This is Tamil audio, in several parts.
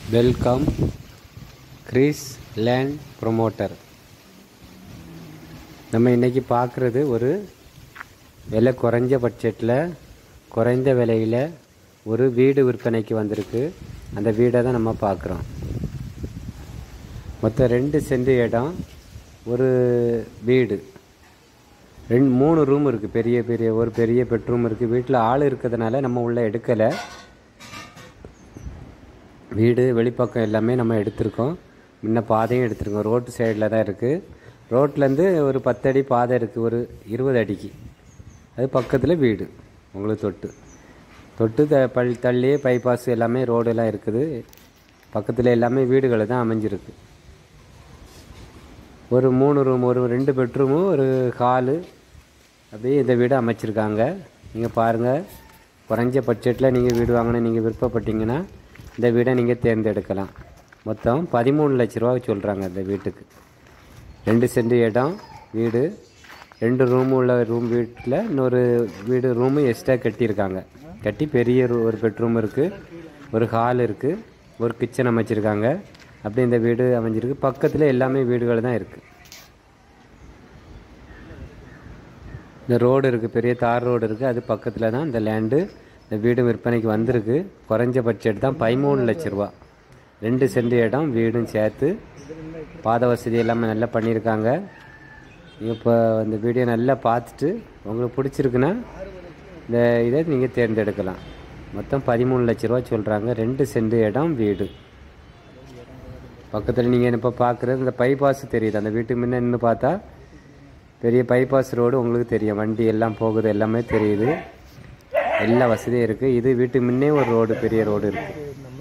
வெல்கம் கிரீஸ் லேண்ட் ப்ரொமோட்டர் நம்ம இன்றைக்கி பார்க்குறது ஒரு விலை குறைஞ்ச பட்ஜெட்டில் குறைந்த விலையில் ஒரு வீடு விற்பனைக்கு வந்திருக்கு அந்த வீடை தான் நம்ம பார்க்குறோம் மொத்தம் ரெண்டு சென்ட் இடம் ஒரு வீடு ரெண்டு மூணு ரூம் இருக்குது பெரிய பெரிய ஒரு பெரிய பெட்ரூம் இருக்குது வீட்டில் ஆள் இருக்கிறதுனால நம்ம உள்ளே எடுக்கலை வீடு வெளிப்பக்கம் எல்லாமே நம்ம எடுத்திருக்கோம் முன்ன பாதையும் எடுத்திருக்கோம் ரோட்டு சைடில் தான் இருக்குது ரோட்லேருந்து ஒரு பத்தடி பாதை இருக்குது ஒரு இருபது அடிக்கு அது பக்கத்தில் வீடு உங்களுக்கு தொட்டு தொட்டு த பள் தள்ளியே பைபாஸ் எல்லாமே ரோடெல்லாம் இருக்குது பக்கத்தில் எல்லாமே வீடுகள் தான் அமைஞ்சிருக்கு ஒரு மூணு ரூம் ஒரு ரெண்டு பெட்ரூமு ஒரு ஹாலு அப்படியே இந்த வீடு அமைச்சிருக்காங்க நீங்கள் பாருங்கள் குறைஞ்ச பட்ஜெட்டில் நீங்கள் வீடு வாங்கணும் நீங்கள் விருப்பப்பட்டீங்கன்னா இந்த வீடை நீங்கள் தேர்ந்தெடுக்கலாம் மொத்தம் பதிமூணு லட்ச ரூபா சொல்கிறாங்க இந்த வீட்டுக்கு ரெண்டு சென்ட் இடம் வீடு ரெண்டு ரூம் உள்ள ரூம் வீட்டில் இன்னொரு வீடு ரூமு எக்ஸ்ட்ரா கட்டியிருக்காங்க கட்டி பெரிய ரூ- ஒரு பெட்ரூம் இருக்குது ஒரு ஹால் இருக்குது ஒரு கிச்சன் அமைச்சிருக்காங்க அப்படி இந்த வீடு அமைஞ்சிருக்கு பக்கத்தில் எல்லாமே வீடுகள் தான் இருக்குது இந்த ரோடு இருக்குது பெரிய தார் ரோடு இருக்குது அது பக்கத்தில் தான் இந்த லேண்டு இந்த வீடு விற்பனைக்கு வந்திருக்கு குறைஞ்ச பட்ஜெட் தான் பதிமூணு லட்ச ரூபா ரெண்டு சென்ட் இடம் வீடும் சேர்த்து பாத வசதி எல்லாமே நல்லா பண்ணியிருக்காங்க நீங்கள் இப்போ இந்த வீடியோ நல்லா பார்த்துட்டு உங்களுக்கு பிடிச்சிருக்குன்னா இந்த இதை நீங்கள் தேர்ந்தெடுக்கலாம் மொத்தம் பதிமூணு லட்ச ரூபா சொல்கிறாங்க ரெண்டு சென்ட் இடம் வீடு பக்கத்தில் நீங்கள் இப்போ பார்க்குறது இந்த பைபாஸ் தெரியுது அந்த வீட்டுக்கு முன்ன நின்று பார்த்தா பெரிய பைபாஸ் ரோடு உங்களுக்கு தெரியும் வண்டி எல்லாம் போகுது எல்லாமே தெரியுது எல்லா வசதியும் இருக்குது இது வீட்டுக்கு முன்னே ஒரு ரோடு பெரிய ரோடு இருக்குது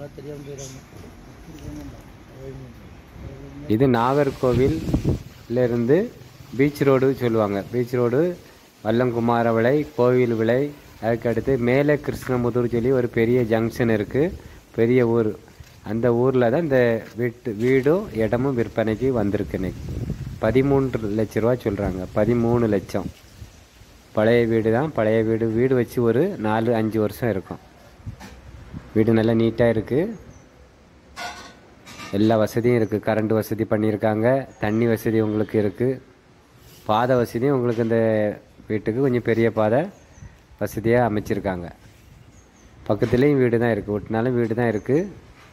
இது நாகர்கோவில்ல இருந்து பீச் ரோடு சொல்லுவாங்க பீச் ரோடு வல்லங்குமார விளை கோவில் விளை அதுக்கு அடுத்து மேலே கிருஷ்ணமுதூர் சொல்லி ஒரு பெரிய ஜங்ஷன் இருக்குது பெரிய ஊர் அந்த ஊரில் தான் இந்த வீட்டு வீடும் இடமும் விற்பனைக்கு வந்திருக்கு இன்னைக்கு பதிமூன்று லட்ச ரூபா சொல்கிறாங்க பதிமூணு லட்சம் பழைய வீடு தான் பழைய வீடு வீடு வச்சு ஒரு நாலு அஞ்சு வருஷம் இருக்கும் வீடு நல்லா நீட்டாக இருக்குது எல்லா வசதியும் இருக்குது கரண்ட் வசதி பண்ணியிருக்காங்க தண்ணி வசதி உங்களுக்கு இருக்குது பாதை வசதியும் உங்களுக்கு இந்த வீட்டுக்கு கொஞ்சம் பெரிய பாதை வசதியாக அமைச்சிருக்காங்க பக்கத்துலேயும் வீடு தான் இருக்குது ஒட்டினாலும் வீடு தான் இருக்குது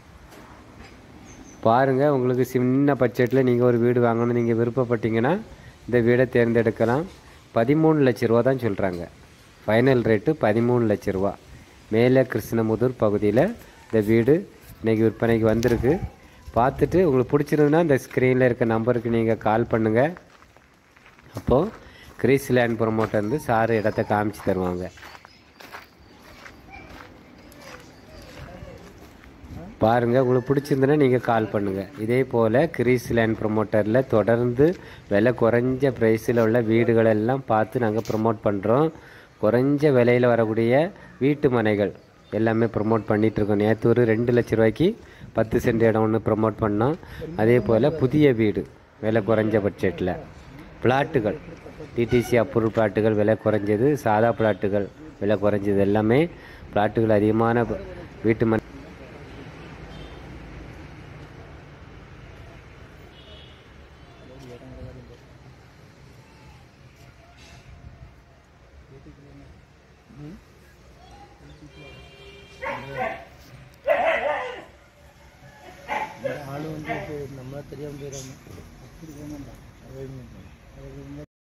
பாருங்கள் உங்களுக்கு சின்ன பட்ஜெட்டில் நீங்கள் ஒரு வீடு வாங்கணும் நீங்கள் விருப்பப்பட்டீங்கன்னா இந்த வீடை தேர்ந்தெடுக்கலாம் பதிமூணு லட்ச ரூபா தான் சொல்கிறாங்க ஃபைனல் ரேட்டு பதிமூணு லட்ச ரூபா மேலே கிருஷ்ணமுதூர் பகுதியில் இந்த வீடு இன்றைக்கி விற்பனைக்கு வந்திருக்கு பார்த்துட்டு உங்களுக்கு பிடிச்சிருந்ததுன்னா இந்த ஸ்க்ரீனில் இருக்க நம்பருக்கு நீங்கள் கால் பண்ணுங்கள் அப்போது கிரீஸ் லேண்ட் ப்ரொமோட்டர் வந்து சார் இடத்த காமிச்சு தருவாங்க பாருங்கள் உங்களுக்கு பிடிச்சிருந்துன்னா நீங்கள் கால் பண்ணுங்கள் இதே போல் கிரீஸ் லேண்ட் ப்ரொமோட்டரில் தொடர்ந்து விலை குறைஞ்ச ப்ரைஸில் உள்ள வீடுகளெல்லாம் பார்த்து நாங்கள் ப்ரொமோட் பண்ணுறோம் குறைஞ்ச விலையில் வரக்கூடிய வீட்டு மனைகள் எல்லாமே ப்ரொமோட் பண்ணிகிட்ருக்கோம் நேற்று ஒரு ரெண்டு லட்ச ரூபாய்க்கு பத்து சென்ட் இடம் ஒன்று ப்ரொமோட் பண்ணோம் அதே போல் புதிய வீடு விலை குறைஞ்ச பட்ஜெட்டில் பிளாட்டுகள் டிடிசி அப்ரூவ் பிளாட்டுகள் விலை குறைஞ்சது சாதா பிளாட்டுகள் விலை குறைஞ்சது எல்லாமே பிளாட்டுகள் அதிகமான ப- வீட்டு மனை ஆளு வந்து இப்போ நம்மளா தெரியாம போயிடாம